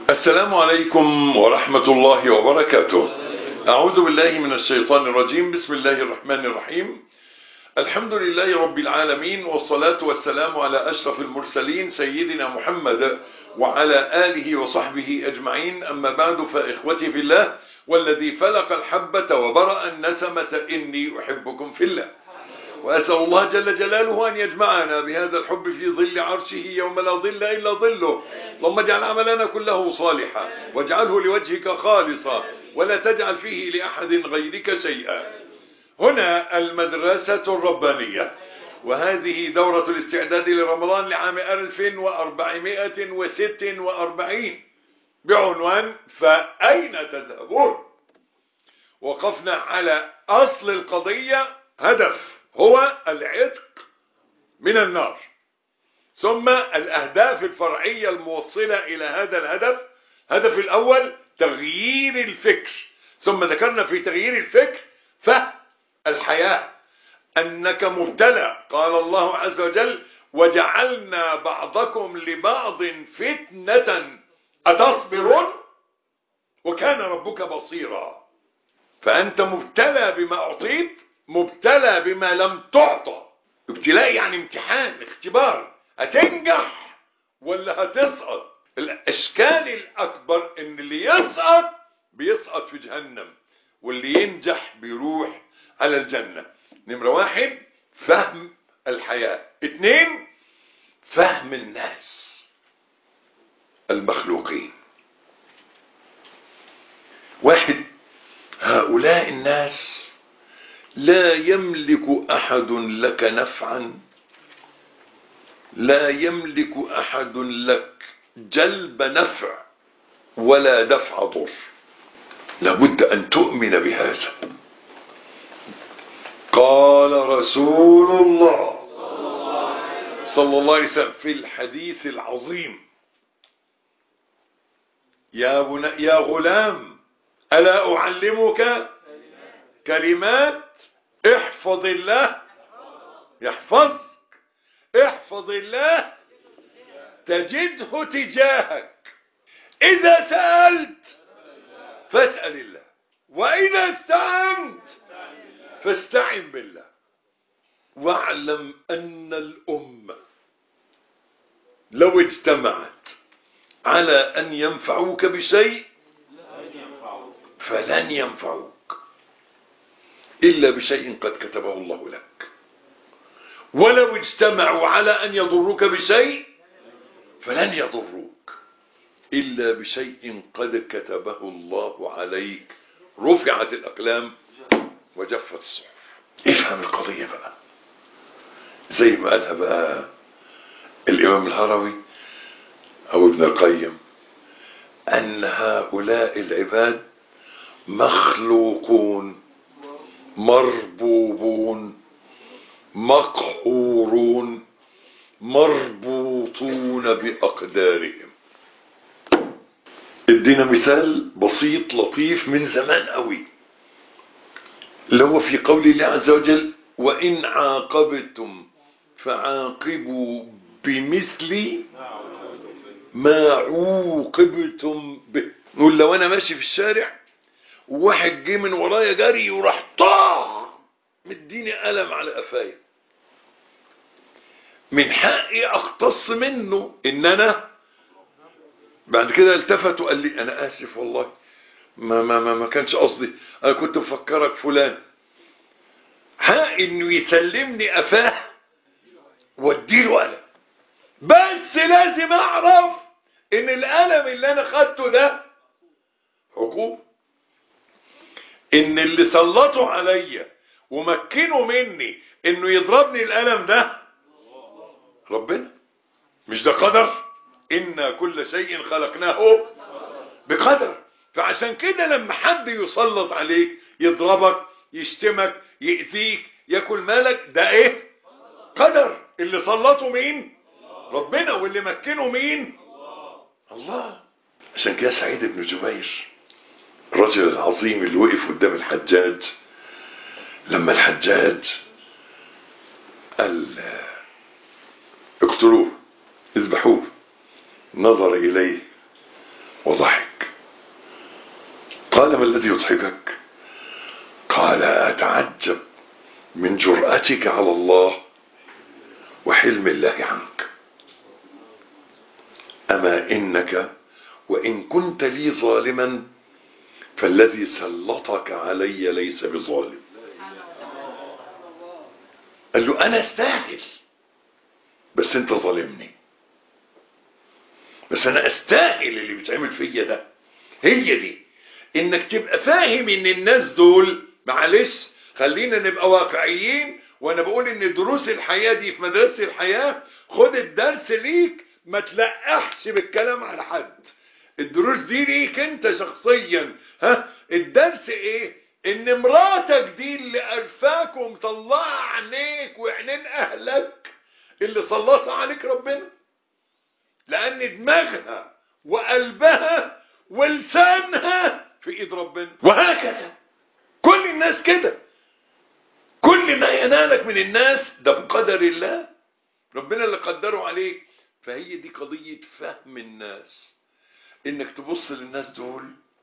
السلام عليكم ورحمة الله وبركاته أعوذ بالله من الشيطان الرجيم بسم الله الرحمن الرحيم الحمد لله رب العالمين والصلاة والسلام على أشرف المرسلين سيدنا محمد وعلى آله وصحبه أجمعين أما بعد فإخوتي في الله والذي فلق الحبة وبرأ النسمة إني أحبكم في الله وأسأل الله جل جلاله أن يجمعنا بهذا الحب في ظل عرشه يوم لا ظل إلا ظله اللهم اجعل عملنا كله صالحا واجعله لوجهك خالصا ولا تجعل فيه لأحد غيرك شيئا هنا المدرسة الربانية وهذه دورة الاستعداد لرمضان لعام 1446 بعنوان فأين تذهبون وقفنا على أصل القضية هدف هو العتق من النار ثم الأهداف الفرعية الموصلة إلى هذا الهدف هدف الأول تغيير الفكر ثم ذكرنا في تغيير الفكر فهم الحياة أنك مبتلى قال الله عز وجل وجعلنا بعضكم لبعض فتنة أتصبرون وكان ربك بصيرا فأنت مبتلى بما أعطيت مبتلى بما لم تعطى ابتلاء يعني امتحان اختبار هتنجح ولا هتسقط الاشكال الاكبر ان اللي يسقط بيسقط في جهنم واللي ينجح بيروح على الجنة نمرة واحد فهم الحياة اتنين فهم الناس المخلوقين واحد هؤلاء الناس لا يملك احد لك نفعا لا يملك احد لك جلب نفع ولا دفع ضر لابد ان تؤمن بهذا قال رسول الله صلى الله عليه وسلم في الحديث العظيم يا, بنا يا غلام ألا أعلمك كلمات احفظ الله يحفظك احفظ الله تجده تجاهك إذا سألت فاسأل الله وإذا استعنت فاستعن بالله واعلم أن الأمة لو اجتمعت على أن ينفعوك بشيء فلن ينفعوك إلا بشيء قد كتبه الله لك ولو اجتمعوا على أن يضروك بشيء فلن يضروك إلا بشيء قد كتبه الله عليك رفعت الأقلام وجفت الصحف افهم القضية بقى زي ما قالها بقى الإمام الهروي أو ابن القيم أن هؤلاء العباد مخلوقون مربوبون مقهورون مربوطون بأقدارهم ادينا مثال بسيط لطيف من زمان قوي اللي هو في قول الله عز وجل وإن عاقبتم فعاقبوا بمثل ما عوقبتم به نقول لو أنا ماشي في الشارع وواحد جه من ورايا جري وراح طاخ مديني قلم على قفايا من حقي اقتص منه ان انا بعد كده التفت وقال لي انا اسف والله ما ما ما, ما كانش قصدي انا كنت مفكرك فلان حق انه يسلمني قفاه واديله قلم بس لازم اعرف ان القلم اللي انا خدته ده عقوبه ان اللي سلطوا عليا ومكنوا مني انه يضربني القلم ده ربنا مش ده قدر إنا كل شيء خلقناه بقدر فعشان كده لما حد يسلط عليك يضربك يشتمك يأذيك ياكل مالك ده ايه قدر اللي سلطه مين ربنا واللي مكنه مين الله عشان كده سعيد بن جبير الرجل العظيم اللي وقف قدام الحجاج لما الحجاج قال اقتلوه اذبحوه نظر إليه وضحك قال ما الذي يضحكك قال أتعجب من جرأتك على الله وحلم الله عنك أما إنك وإن كنت لي ظالما فالذي سلطك علي ليس بظالم قال له أنا استاهل بس أنت ظالمني بس أنا أستاهل اللي بيتعمل فيا ده هي دي إنك تبقى فاهم إن الناس دول معلش خلينا نبقى واقعيين وانا بقول ان دروس الحياة دي في مدرسة الحياة خد الدرس ليك ما تلقحش بالكلام على حد الدروس دي ليك انت شخصيا ها الدرس ايه ان مراتك دي اللي قرفاك ومطلعه عينيك وعينين اهلك اللي سلطها عليك ربنا لان دماغها وقلبها ولسانها في ايد ربنا وهكذا كل الناس كده كل ما ينالك من الناس ده بقدر الله ربنا اللي قدره عليك فهي دي قضية فهم الناس انك تبص للناس دول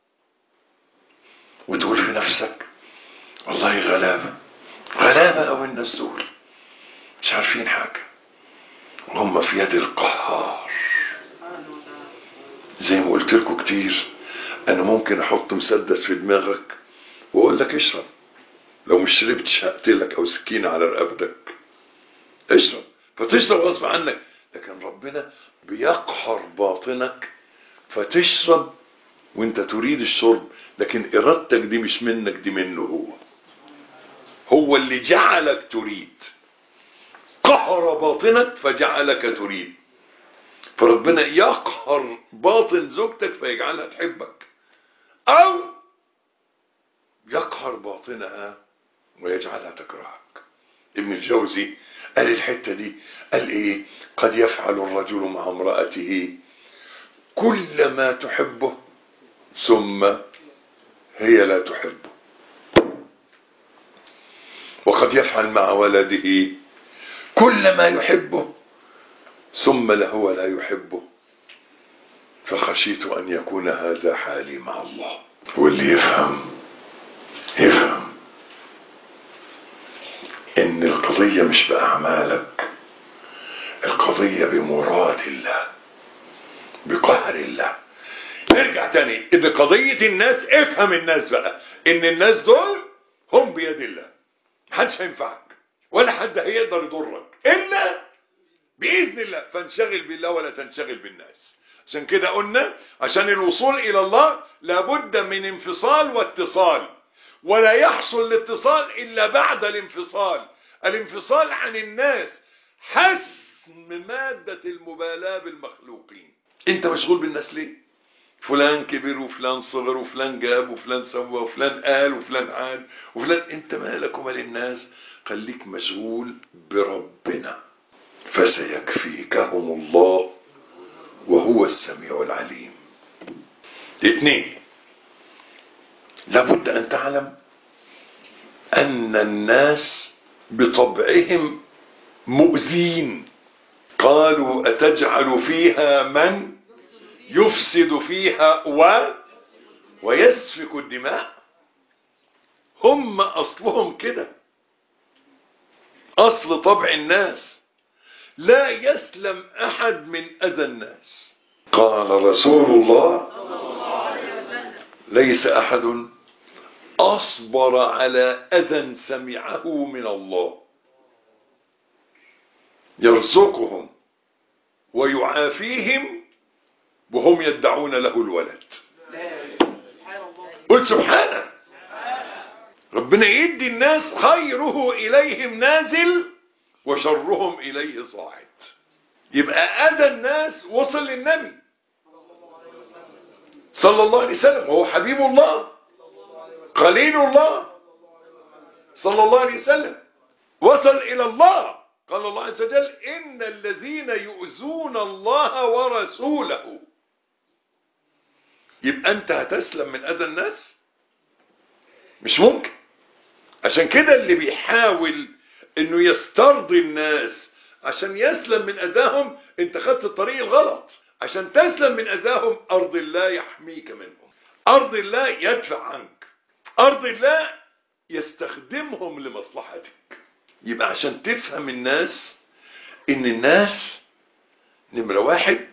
وتقول في نفسك والله غلابة غلابة او الناس دول مش عارفين حاجة وهم في يد القهار زي ما قلت لكم كتير انا ممكن احط مسدس في دماغك واقول لك اشرب لو مش شربتش هقتلك او سكينة على رقبتك اشرب فتشرب غصب عنك لكن ربنا بيقهر باطنك فتشرب وانت تريد الشرب لكن ارادتك دي مش منك دي منه هو هو اللي جعلك تريد قهر باطنك فجعلك تريد فربنا يقهر باطن زوجتك فيجعلها تحبك او يقهر باطنها ويجعلها تكرهك ابن الجوزي قال الحتة دي قال ايه قد يفعل الرجل مع امرأته كل ما تحبه ثم هي لا تحبه وقد يفعل مع ولده كل ما يحبه ثم هو لا يحبه فخشيت ان يكون هذا حالي مع الله واللي يفهم يفهم ان القضية مش باعمالك القضية بمراد الله بقهر الله نرجع تاني ان قضية الناس افهم الناس بقى ان الناس دول هم بيد الله محدش هينفعك ولا حد هيقدر يضرك الا باذن الله فانشغل بالله ولا تنشغل بالناس عشان كده قلنا عشان الوصول الى الله لابد من انفصال واتصال ولا يحصل الاتصال الا بعد الانفصال الانفصال عن الناس حسم مادة المبالاة بالمخلوقين انت مشغول بالناس ليه فلان كبر وفلان صغر وفلان جاب وفلان سوى وفلان قال وفلان عاد وفلان انت مالك ومال الناس خليك مشغول بربنا فسيكفيكهم الله وهو السميع العليم اثنين لابد ان تعلم ان الناس بطبعهم مؤذين قالوا اتجعل فيها من يفسد فيها و ويسفك الدماء هم اصلهم كده اصل طبع الناس لا يسلم احد من اذى الناس قال رسول الله ليس احد اصبر على اذى سمعه من الله يرزقهم ويعافيهم وهم يدعون له الولد قل سبحانه ربنا يدي الناس خيره اليهم نازل وشرهم اليه صاعد يبقى اذى الناس وصل للنبي صلى الله عليه وسلم وهو حبيب الله قليل الله صلى الله عليه وسلم وصل الى الله قال الله عز وجل ان الذين يؤذون الله ورسوله يبقى انت هتسلم من اذى الناس مش ممكن عشان كده اللي بيحاول انه يسترضي الناس عشان يسلم من اذاهم انت خدت الطريق الغلط عشان تسلم من اذاهم ارض الله يحميك منهم ارض الله يدفع عنك ارض الله يستخدمهم لمصلحتك يبقى عشان تفهم الناس ان الناس نمرة واحد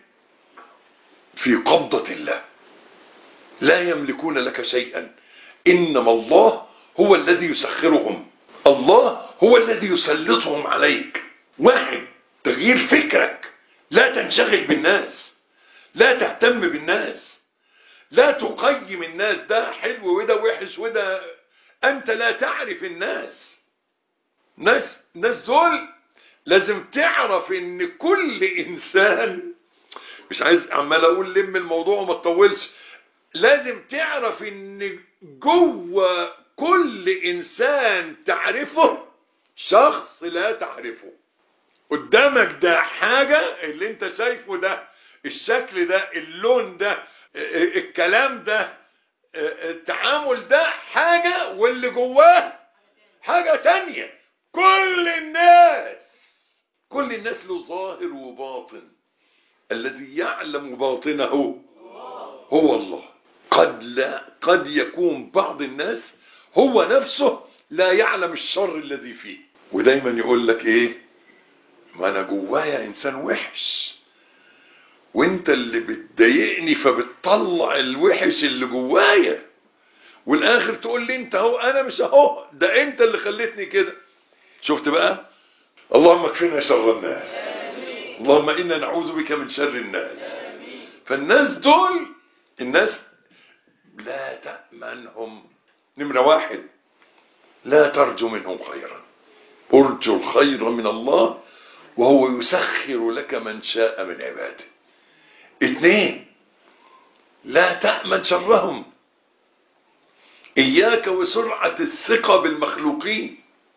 في قبضة الله لا يملكون لك شيئا انما الله هو الذي يسخرهم الله هو الذي يسلطهم عليك واحد تغيير فكرك لا تنشغل بالناس لا تهتم بالناس لا تقيم الناس ده حلو وده وحش وده انت لا تعرف الناس ناس ناس دول لازم تعرف ان كل انسان مش عايز عمال اقول لم الموضوع وما تطولش لازم تعرف ان جوه كل انسان تعرفه شخص لا تعرفه قدامك ده حاجة اللي انت شايفه ده الشكل ده اللون ده الكلام ده التعامل ده حاجة واللي جواه حاجة تانية كل الناس كل الناس له ظاهر وباطن الذي يعلم باطنه هو الله قد لا قد يكون بعض الناس هو نفسه لا يعلم الشر الذي فيه ودايما يقول لك ايه ما انا جوايا انسان وحش وانت اللي بتضايقني فبتطلع الوحش اللي جوايا والاخر تقول لي انت اهو انا مش اهو ده انت اللي خليتني كده شفت بقى اللهم اكفنا شر الناس اللهم انا نعوذ بك من شر الناس فالناس دول الناس لا تأمنهم نمرة واحد لا ترجو منهم خيرا ارجو الخير من الله وهو يسخر لك من شاء من عباده اثنين لا تأمن شرهم إياك وسرعة الثقة بالمخلوقين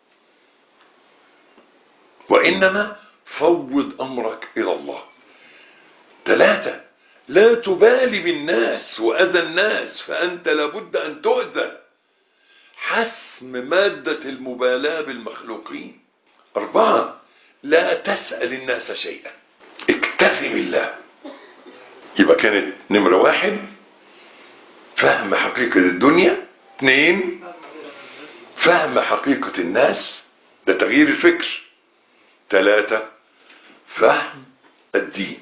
وإنما فوض أمرك إلى الله ثلاثة لا تبالي بالناس وأذى الناس فأنت لابد أن تؤذى حسم مادة المبالاة بالمخلوقين أربعة لا تسأل الناس شيئا اكتفي بالله يبقى كانت نمرة واحد فهم حقيقة الدنيا اثنين فهم حقيقة الناس ده تغيير الفكر ثلاثة فهم الدين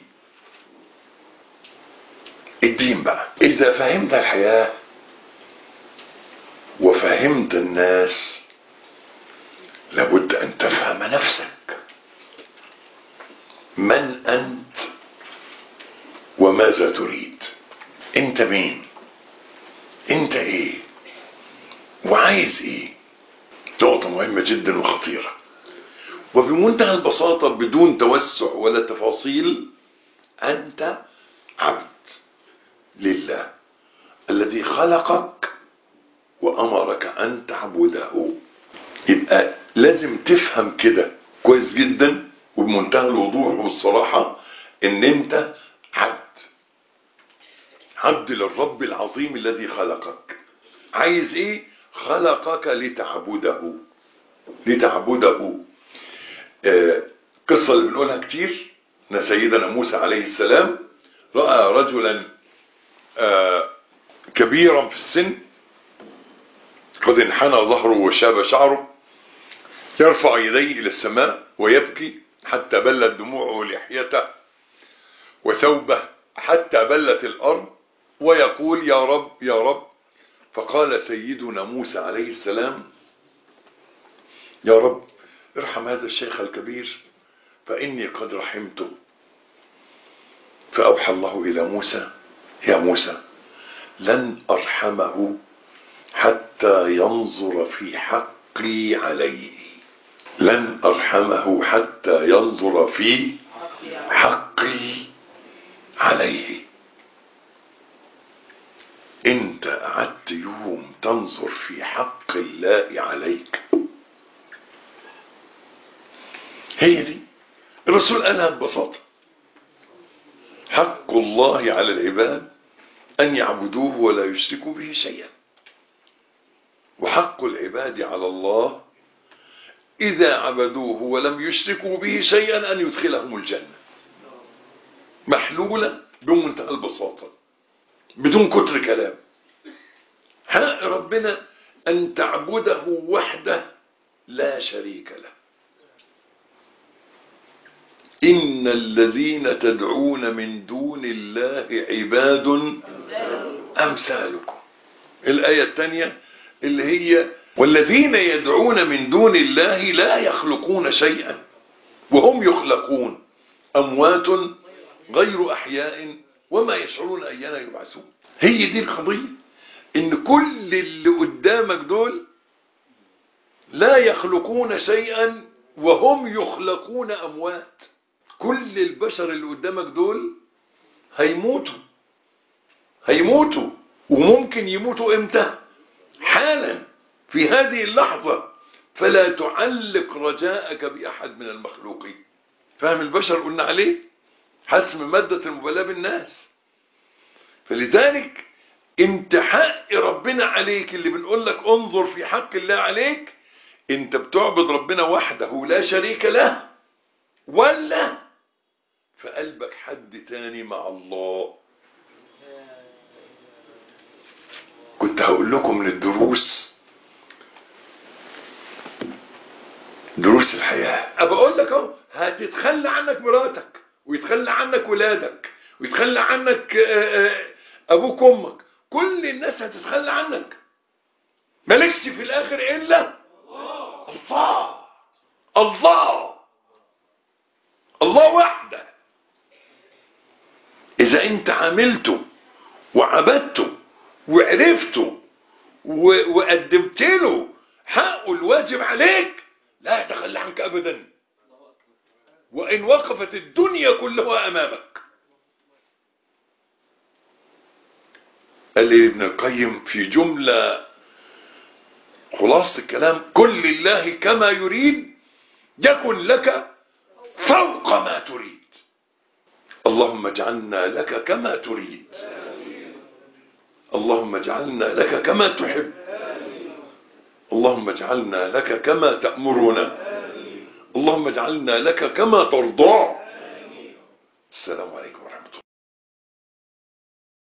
الدين بقى إذا فهمت الحياة وفهمت الناس لابد أن تفهم نفسك من أنت وماذا تريد أنت مين أنت إيه وعايز إيه نقطة مهمة جدا وخطيرة وبمنتهى البساطة بدون توسع ولا تفاصيل أنت عبد لله الذي خلقك وأمرك أن تعبده يبقى لازم تفهم كده كويس جدا وبمنتهى الوضوح والصراحة ان انت عبد عبد للرب العظيم الذي خلقك عايز ايه خلقك لتعبده لتعبده آه قصة اللي بنقولها كتير ان سيدنا موسى عليه السلام رأى رجلا آه كبيرا في السن قد انحنى ظهره وشاب شعره يرفع يديه إلى السماء ويبكي حتى بلت دموعه لحيته وثوبه حتى بلت الأرض ويقول يا رب يا رب فقال سيدنا موسى عليه السلام يا رب ارحم هذا الشيخ الكبير فإني قد رحمته فأوحى الله إلى موسى يا موسى لن أرحمه حتى ينظر في حقي عليه لن أرحمه حتى ينظر في حقي عليه انت قعدت يوم تنظر في حق الله عليك هي دي الرسول قالها ببساطة حق الله على العباد أن يعبدوه ولا يشركوا به شيئا وحق العباد على الله إذا عبدوه ولم يشركوا به شيئا أن يدخلهم الجنة محلولة بمنتهى البساطة بدون كتر كلام حق ربنا أن تعبده وحده لا شريك له إن الذين تدعون من دون الله عباد أمثالكم الآية الثانية اللي هي والذين يدعون من دون الله لا يخلقون شيئا وهم يخلقون أموات غير أحياء وما يشعرون أيان يبعثون هي دي القضية إن كل اللي قدامك دول لا يخلقون شيئا وهم يخلقون أموات كل البشر اللي قدامك دول هيموتوا هيموتوا وممكن يموتوا امتى حالا في هذه اللحظة فلا تعلق رجاءك بأحد من المخلوقين فهم البشر قلنا عليه حسم مادة المبالاة بالناس فلذلك انت حق ربنا عليك اللي بنقول لك انظر في حق الله عليك انت بتعبد ربنا وحده لا شريك له ولا في قلبك حد تاني مع الله كنت هقول لكم من الدروس دروس الحياة أبقى أقول لك أهو هتتخلى عنك مراتك ويتخلى عنك ولادك ويتخلى عنك أبوك وأمك كل الناس هتتخلى عنك مالكش في الآخر إلا الله الله الله وحده إذا أنت عملته وعبدته وعرفته وقدمت له حقه الواجب عليك لا يتخلى عنك أبدا وإن وقفت الدنيا كلها أمامك قال لي ابن القيم في جملة خلاصة الكلام كل الله كما يريد يكن لك فوق ما تريد اللهم اجعلنا لك كما تريد اللهم اجعلنا لك كما تحب اللهم اجعلنا لك كما تأمرنا اللهم اجعلنا لك كما ترضى السلام عليكم